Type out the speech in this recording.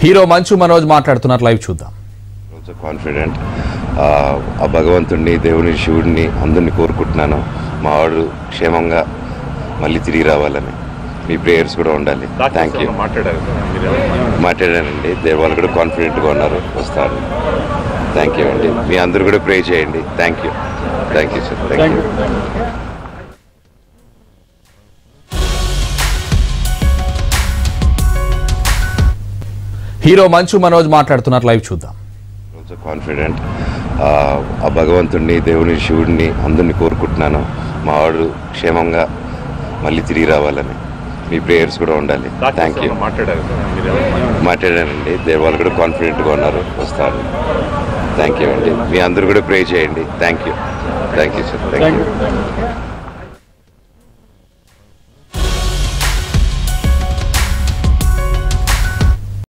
hero Manchu Manoj మాట్లాడుతున్నారు live చూద్దాం రోజు కాన్ఫిడెంట్ ఆ ఆ భగవంతుడిని దేవుని శివుడిని అందరిని కోరుకుంటున్నాను మా వాడు క్షేమంగా మళ్ళీ తిరిగి రావాలని మీ ప్రేయర్స్ కూడా ఉండాలి థ్యాంక్ యూ మాట్లాడారు మాట్లాడానండి దేవు వాళ్ళు కూడా కాన్ఫిడెంట్గా ఉన్నారు వస్తారు థ్యాంక్ యూ అండి మీ అందరూ కూడా ప్రే చేయండి thank you thank you sir thank you hero Manchu Manoj మాట్లాడుతున్నారు లైవ్ చూద్దాం రోజు కాన్ఫిడెంట్ ఆ ఆ భగవంతుడిని దేవుని శివుడిని అందరిని కోరుకుంటున్నాను మా వాడు క్షేమంగా మళ్ళీ తిరిగి రావాలని మీ ప్రేయర్స్ కూడా ఉండాలి థ్యాంక్ యూ మాట్లాడారు మాట్లాడానండి దేవు వాళ్ళు కూడా కాన్ఫిడెంట్గా ఉన్నారు వస్తారు థ్యాంక్ యూ అండి మీ అందరూ కూడా ప్రే చేయండి thank you thank you sir thank you